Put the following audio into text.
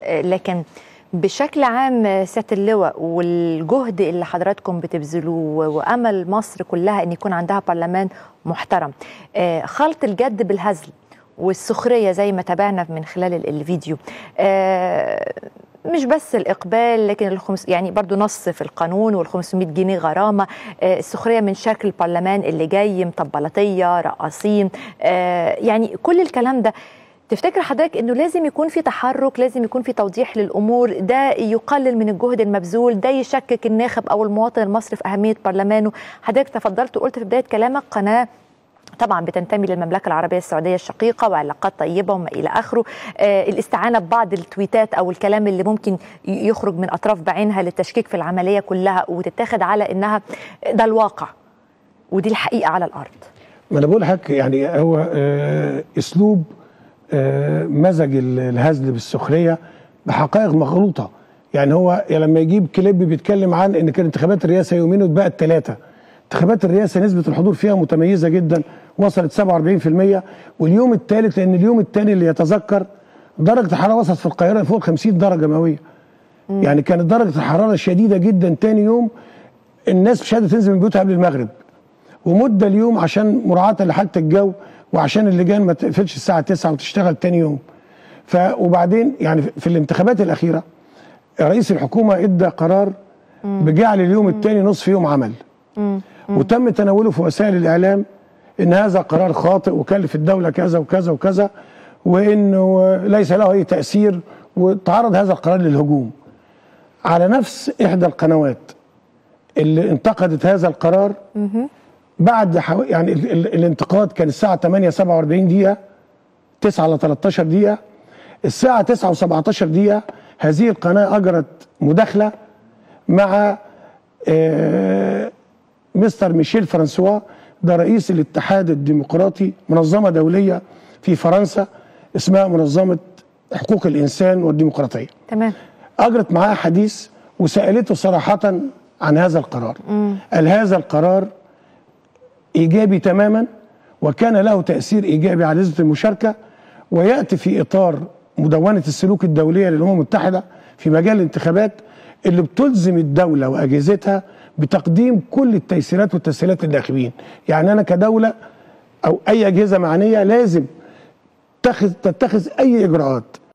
لكن بشكل عام سياده اللواء والجهد اللي حضراتكم بتبذلوه وامل مصر كلها ان يكون عندها برلمان محترم آه، خلط الجد بالهزل والسخريه زي ما تابعنا من خلال ال- الفيديو آه، مش بس الاقبال لكن الخمس يعني برضو نص في القانون وال 500 جنيه غرامه آه، السخريه من شكل البرلمان اللي جاي مطبلطيه رقاصين آه، يعني كل الكلام ده تفتكر حضرتك انه لازم يكون في تحرك لازم يكون في توضيح للامور ده يقلل من الجهد المبذول ده يشكك الناخب او المواطن المصري في اهميه برلمانه حضرتك تفضلت وقلت في بدايه كلامك قناه طبعا بتنتمي للمملكه العربيه السعوديه الشقيقه وعلاقات طيبه وما الى اخره آه الاستعانه ببعض التويتات او الكلام اللي ممكن ي- يخرج من اطراف بعينها للتشكيك في العمليه كلها وتتاخد على انها ده الواقع ودي الحقيقه على الارض ما انا بقول لحضرتك يعني هو آه، اسلوب آه، مزج ال- الهزل بالسخريه بحقائق مغلوطه يعني هو لما يجيب كليب بيتكلم عن ان كانت انتخابات الرئاسه يومين واتبقت ثلاثه انتخابات الرئاسه نسبه الحضور فيها متميزه جدا وصلت 47% واليوم الثالث لان اليوم الثاني اللي يتذكر درجه الحراره وصلت في القاهره فوق 50 درجه مئويه يعني كانت درجه الحراره شديده جدا ثاني يوم الناس مش قادره تنزل من بيوتها قبل المغرب ومده اليوم عشان مراعاه لحاله الجو وعشان اللجان ما تقفلش الساعه 9 وتشتغل تاني يوم ف وبعدين يعني في الانتخابات الاخيره رئيس الحكومه ادى قرار بجعل اليوم الثاني نصف يوم عمل وتم تناوله في وسائل الاعلام ان هذا قرار خاطئ وكلف الدوله كذا وكذا وكذا وانه ليس له اي تاثير وتعرض هذا القرار للهجوم على نفس احدى القنوات اللي انتقدت هذا القرار بعد حو... يعني ال... ال... الانتقاد كان الساعه 8 47 دقيقه 9 ل 13 دقيقه الساعه 9 و17 دقيقه هذه القناه اجرت مداخله مع آه مستر ميشيل فرانسوا ده رئيس الاتحاد الديمقراطي منظمه دوليه في فرنسا اسمها منظمه حقوق الانسان والديمقراطيه تمام اجرت معاه حديث وسالته صراحه عن هذا القرار قال هذا القرار ايجابي تماما وكان له تاثير ايجابي على نسبه المشاركه وياتي في اطار مدونه السلوك الدوليه للامم المتحده في مجال الانتخابات اللي بتلزم الدوله واجهزتها بتقديم كل التيسيرات والتسهيلات للناخبين يعني انا كدوله او اي اجهزه معنيه لازم تتخذ تتخذ اي اجراءات